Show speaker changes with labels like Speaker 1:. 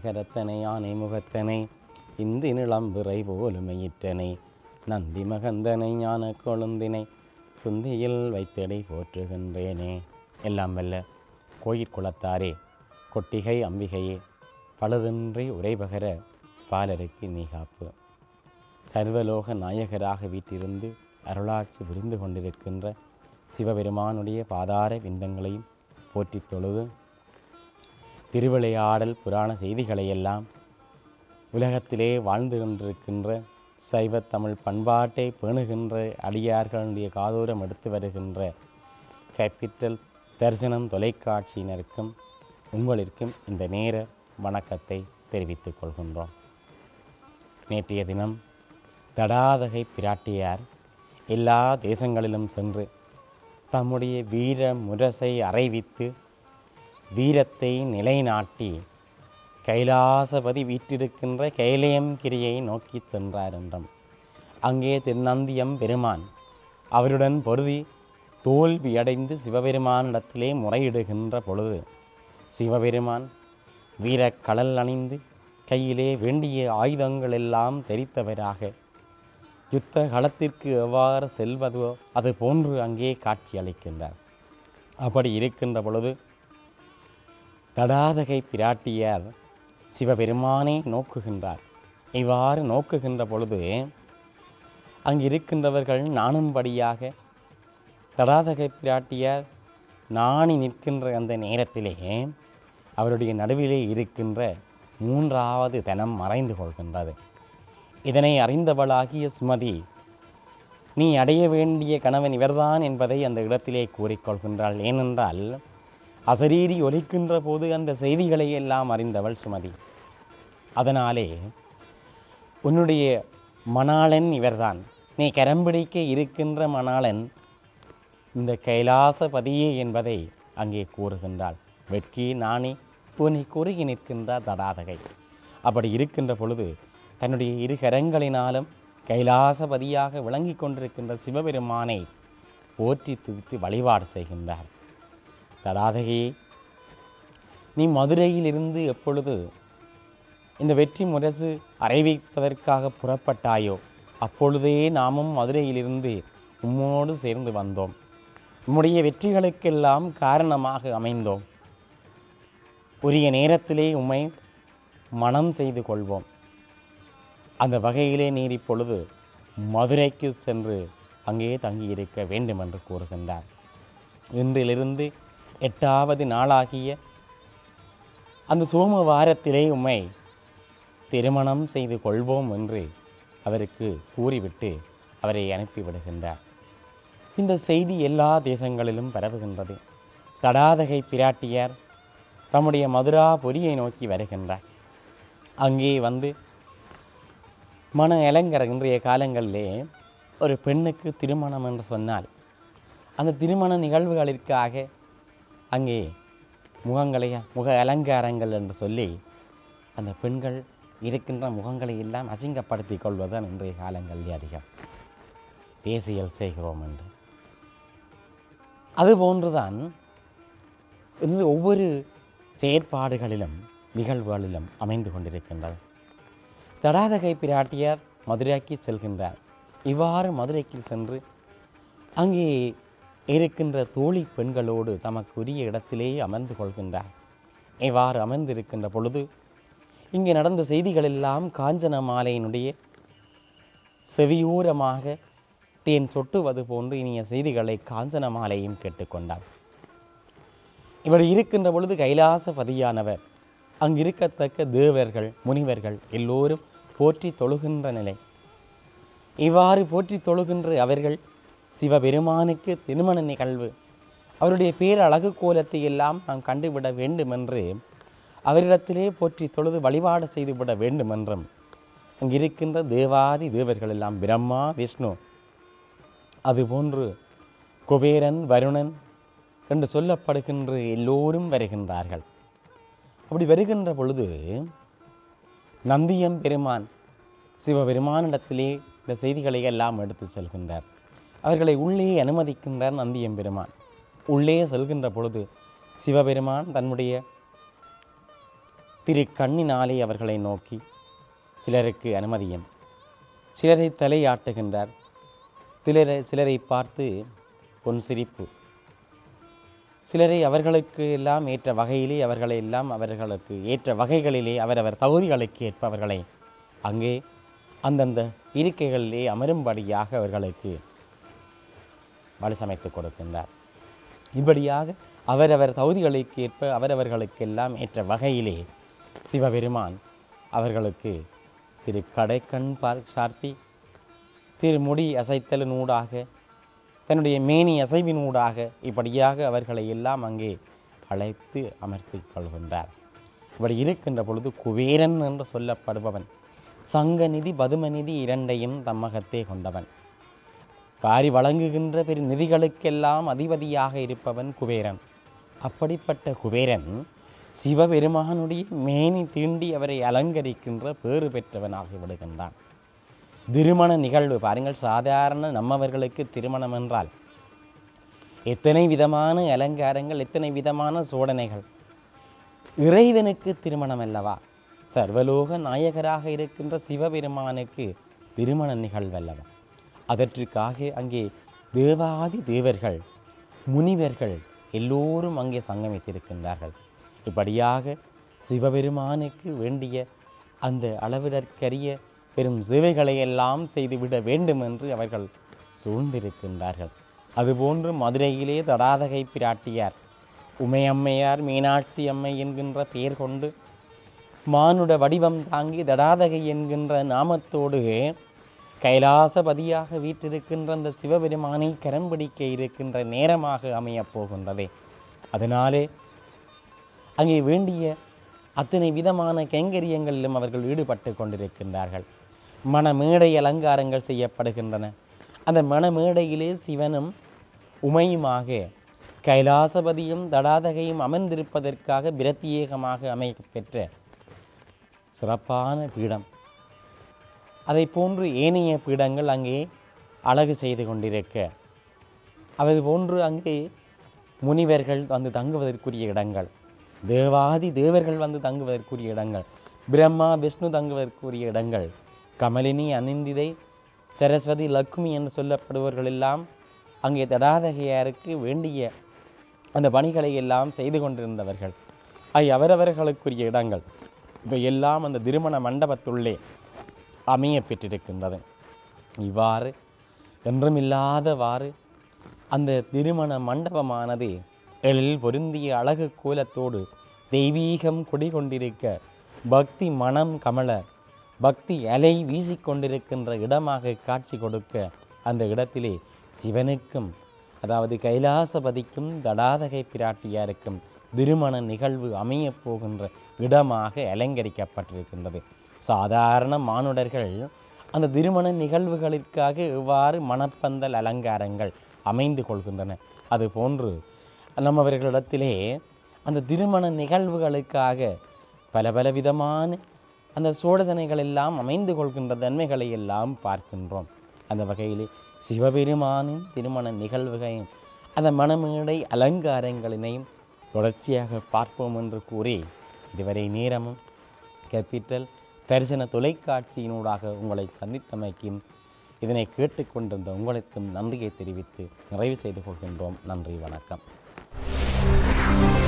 Speaker 1: கரத்தனை யானை முகத்தனை இந்து நிளம்பிறை போலுமையிற்றனை நந்தி மகந்தனை ஞான கொழுந்தினை குந்தியில் வைத்தடை போற்றுகின்றேனே எல்லாம் வல்ல கோயிற் குளத்தாரே கொட்டிகை அம்பிகையே பழுதின்றி உரைபகர பாலருக்கு நீ காப்பு சர்வலோக நாயகராக வீட்டிருந்து அருளாட்சி புரிந்து கொண்டிருக்கின்ற சிவபெருமானுடைய பாதார விந்தங்களையும் போற்றித் தொழுது திருவிளையாடல் புராண செய்திகளையெல்லாம் உலகத்திலே வாழ்ந்து கொண்டிருக்கின்ற சைவத் தமிழ் பண்பாட்டை பேணுகின்ற அடியார்களுடைய காதோரம் எடுத்து வருகின்ற கேபிட்டல் தரிசனம் தொலைக்காட்சியினருக்கும் உங்களிற்கும் இந்த நேர வணக்கத்தை தெரிவித்துக் கொள்கின்றோம் நேற்றைய தினம் தடாதகை பிராட்டியார் எல்லா தேசங்களிலும் சென்று தம்முடைய வீர முரசை அறைவித்து வீரத்தை நிலைநாட்டி கைலாசபதி வீற்றிருக்கின்ற கைலயம் கிரியை நோக்கி சென்றார் என்றும் அங்கே திருநந்தியம் பெருமான் அவருடன் பொருதி தோல்வியடைந்து சிவபெருமானிடத்திலே முறையிடுகின்ற பொழுது சிவபெருமான் வீரக்கடல் அணிந்து கையிலே வேண்டிய ஆயுதங்கள் எல்லாம் தெரித்தவராக யுத்த களத்திற்கு எவ்வாறு செல்வதோ அது போன்று அங்கே காட்சி அளிக்கின்றார் அப்படி இருக்கின்ற பொழுது தடாதகை பிராட்டியார் சிவபெருமானை நோக்குகின்றார் இவ்வாறு நோக்குகின்ற பொழுது அங்கு இருக்கின்றவர்கள் நாணும்படியாக தடாதகை பிராட்டியார் நாணி நிற்கின்ற அந்த நேரத்திலே அவருடைய நடுவிலே இருக்கின்ற மூன்றாவது தனம் மறைந்து கொள்கின்றது இதனை அறிந்தவளாகிய சுமதி நீ அடைய வேண்டிய கணவன் இவர்தான் என்பதை அந்த இடத்திலே கூறிக்கொள்கின்றாள் ஏனென்றால் அசரீரி ஒலிக்கின்ற போது அந்த செய்திகளை எல்லாம் அறிந்தவள் சுமதி அதனாலே உன்னுடைய மணாளன் இவர்தான் நீ கரம்பிடிக்க இருக்கின்ற மணாளன் இந்த கைலாசபதியே என்பதை அங்கே கூறுகின்றாள் வெட்கி நாணி பூனை குறுகி நிற்கின்றார் தடாதகை அப்படி இருக்கின்ற பொழுது தன்னுடைய இரு கரங்களினாலும் கைலாசபதியாக விளங்கி கொண்டிருக்கின்ற சிவபெருமானை போற்றி துதித்து வழிபாடு செய்கின்றார் தடாதகையே நீ மதுரையிலிருந்து எப்பொழுது இந்த வெற்றி முரசு அறிவிப்பதற்காக புறப்பட்டாயோ அப்பொழுதே நாமும் மதுரையிலிருந்து உம்மோடு சேர்ந்து வந்தோம் உம்முடைய வெற்றிகளுக்கெல்லாம் காரணமாக அமைந்தோம் உரிய நேரத்திலே உம்மை மனம் செய்து கொள்வோம் அந்த வகையிலே நீர் இப்பொழுது மதுரைக்கு சென்று அங்கே தங்கியிருக்க வேண்டும் என்று கூறுகின்றார் இன்றிலிருந்து எட்டாவது நாளாகிய அந்த சோமவாரத்திலே உம்மை திருமணம் செய்து கொள்வோம் என்று அவருக்கு கூறிவிட்டு அவரை அனுப்பிவிடுகின்றார் இந்த செய்தி எல்லா தேசங்களிலும் பரவுகின்றது தடாதகை பிராட்டியார் தம்முடைய மதுராபுரியை நோக்கி வருகின்றார் அங்கே வந்து மன இளங்கர இன்றைய காலங்களிலே ஒரு பெண்ணுக்கு திருமணம் என்று சொன்னால் அந்த திருமண நிகழ்வுகளிற்காக அங்கே முகங்களை முக அலங்காரங்கள் என்று சொல்லி அந்த பெண்கள் இருக்கின்ற முகங்களை எல்லாம் அசிங்கப்படுத்தி கொள்வதுதான் இன்றைய காலங்களில் அதிகம் பேசியல் செய்கிறோம் என்று அதுபோன்றுதான் இன்று ஒவ்வொரு செயற்பாடுகளிலும் நிகழ்வுகளிலும் அமைந்து கொண்டிருக்கின்றது தடாதகை பிராட்டியார் மதுரைக்கு செல்கின்றார் இவ்வாறு மதுரைக்கு சென்று அங்கே இருக்கின்ற தோழி பெண்களோடு தமக்குரிய இடத்திலேயே அமர்ந்து கொள்கின்றார் இவ்வாறு அமர்ந்திருக்கின்ற பொழுது இங்கே நடந்த செய்திகளெல்லாம் காஞ்சன மாலையினுடைய செவியூரமாக தேன் சொட்டுவது போன்று இனிய செய்திகளை காஞ்சன மாலையும் கேட்டுக்கொண்டார் இவர் இருக்கின்ற பொழுது கைலாசபதியானவர் அங்கிருக்கத்தக்க தேவர்கள் முனிவர்கள் எல்லோரும் போற்றி தொழுகின்ற நிலை இவ்வாறு போற்றி தொழுகின்ற அவர்கள் சிவபெருமானுக்கு திருமண நிகழ்வு அவருடைய பேரழகு கோலத்தை எல்லாம் நாம் கண்டுவிட வேண்டும் என்று அவரிடத்திலே போற்றி தொழுது வழிபாடு செய்துவிட வேண்டும் என்றும் அங்கிருக்கின்ற தேவாதி தேவர்கள் எல்லாம் பிரம்மா விஷ்ணு அதுபோன்று குபேரன் வருணன் என்று சொல்லப்படுகின்ற எல்லோரும் வருகின்றார்கள் அப்படி வருகின்ற பொழுது நந்தியம் பெருமான் சிவபெருமானிடத்திலே இந்த செய்திகளை எல்லாம் எடுத்து செல்கின்றார் அவர்களை உள்ளே அனுமதிக்கின்றார் நந்தியம் பெருமான் உள்ளே செல்கின்ற பொழுது சிவபெருமான் தன்னுடைய திரு கண்ணினாலே அவர்களை நோக்கி சிலருக்கு அனுமதியும் சிலரை தலையாட்டுகின்றார் சிலரை சிலரை பார்த்து பொன் சிரிப்பு சிலரை அவர்களுக்கு எல்லாம் ஏற்ற வகையிலே அவர்களை எல்லாம் அவர்களுக்கு ஏற்ற வகைகளிலே அவரவர் தகுதிகளுக்கு ஏற்ப அவர்களை அங்கே அந்தந்த இருக்கைகளிலே அமரும்படியாக அவர்களுக்கு வழி சமைத்து கொடுக்கின்றார் இப்படியாக அவரவர் தகுதிகளுக்கு ஏற்ப அவரவர்களுக்கெல்லாம் ஏற்ற வகையிலே சிவபெருமான் அவர்களுக்கு திரு கடைக்கண் பார் சார்த்தி திருமுடி அசைத்தலினூடாக தன்னுடைய மேனி அசைவினூடாக இப்படியாக அவர்களை எல்லாம் அங்கே அழைத்து அமர்த்தி கொள்கின்றார் இப்படி இருக்கின்ற பொழுது குபேரன் என்று சொல்லப்படுபவன் சங்கநிதி பதுமநிதி இரண்டையும் தம்மகத்தே கொண்டவன் பாரி வழங்குகின்ற பெரு நிதிகளுக்கெல்லாம் அதிபதியாக இருப்பவன் குபேரன் அப்படிப்பட்ட குபேரன் சிவபெருமானுடைய மேனி தீண்டி அவரை அலங்கரிக்கின்ற பேறு பெற்றவனாகி விடுகின்றான் திருமண நிகழ்வு பாருங்கள் சாதாரண நம்மவர்களுக்கு திருமணம் என்றால் எத்தனை விதமான அலங்காரங்கள் எத்தனை விதமான சோடனைகள் இறைவனுக்கு திருமணம் அல்லவா சர்வலோக நாயகராக இருக்கின்ற சிவபெருமானுக்கு திருமண நிகழ்வல்லவா அதற்காக அங்கே தேவாதி தேவர்கள் முனிவர்கள் எல்லோரும் அங்கே சங்கமித்திருக்கின்றார்கள் இப்படியாக சிவபெருமானுக்கு வேண்டிய அந்த அளவிடற்கரிய பெரும் சேவைகளை எல்லாம் செய்துவிட வேண்டும் என்று அவர்கள் சூழ்ந்திருக்கின்றார்கள் அதுபோன்று மதுரையிலே தடாதகை பிராட்டியார் உமையம்மையார் மீனாட்சி அம்மை என்கின்ற பெயர் கொண்டு மானுட வடிவம் தாங்கி தடாதகை என்கின்ற நாமத்தோடு கைலாசபதியாக வீற்றிருக்கின்ற அந்த சிவபெருமானை கரம் பிடிக்க இருக்கின்ற நேரமாக அமையப் போகின்றதே அதனாலே அங்கே வேண்டிய அத்தனை விதமான கைங்கரியங்களிலும் அவர்கள் ஈடுபட்டு கொண்டிருக்கின்றார்கள் மணமேடை அலங்காரங்கள் செய்யப்படுகின்றன அந்த மணமேடையிலே சிவனும் உமையுமாக கைலாசபதியும் தடாதகையும் அமர்ந்திருப்பதற்காக பிரத்யேகமாக அமைக்கப்பெற்ற சிறப்பான பீடம் அதை போன்று ஏனைய பீடங்கள் அங்கே அழகு செய்து கொண்டிருக்க அது போன்று அங்கே முனிவர்கள் வந்து தங்குவதற்குரிய இடங்கள் தேவாதி தேவர்கள் வந்து தங்குவதற்குரிய இடங்கள் பிரம்மா விஷ்ணு தங்குவதற்குரிய இடங்கள் கமலினி அனிந்திதை சரஸ்வதி லக்ஷ்மி என்று சொல்லப்படுபவர்கள் எல்லாம் அங்கே தடாதகையாருக்கு வேண்டிய அந்த பணிகளை எல்லாம் செய்து கொண்டிருந்தவர்கள் ஐ அவரவர்களுக்குரிய இடங்கள் இவை எல்லாம் அந்த திருமண மண்டபத்துள்ளே அமைய பெற்றிருக்கின்றது இவ்வாறு என்றுமில்லாதவாறு அந்த திருமண மண்டபமானது எழில் பொருந்திய அழகு கோலத்தோடு தெய்வீகம் குடிகொண்டிருக்க பக்தி மனம் கமல பக்தி அலை வீசிக்கொண்டிருக்கின்ற இடமாக காட்சி கொடுக்க அந்த இடத்திலே சிவனுக்கும் அதாவது கைலாசபதிக்கும் தடாதகை பிராட்டியாருக்கும் திருமண நிகழ்வு அமையப் போகின்ற இடமாக அலங்கரிக்கப்பட்டிருக்கின்றது சாதாரண மானுடர்கள் அந்த திருமண நிகழ்வுகளிற்காக எவ்வாறு மணப்பந்தல் அலங்காரங்கள் அமைந்து கொள்கின்றன அதுபோன்று நம்மவர்களிடத்திலே அந்த திருமண நிகழ்வுகளுக்காக பல பல விதமான அந்த சோடதனைகள் எல்லாம் அமைந்து கொள்கின்ற தன்மைகளை எல்லாம் பார்க்கின்றோம் அந்த வகையிலே சிவபெருமானின் திருமண நிகழ்வுகளையும் அந்த மணமேடை அலங்காரங்களினையும் தொடர்ச்சியாக பார்ப்போம் என்று கூறி இதுவரை நேரமும் கேபிட்டல் தரிசன தொலைக்காட்சியினூடாக உங்களை சந்தித்தமைக்கும் இதனை கேட்டுக்கொண்டிருந்த உங்களுக்கும் நன்றியை தெரிவித்து நிறைவு செய்து கொள்கின்றோம் நன்றி வணக்கம்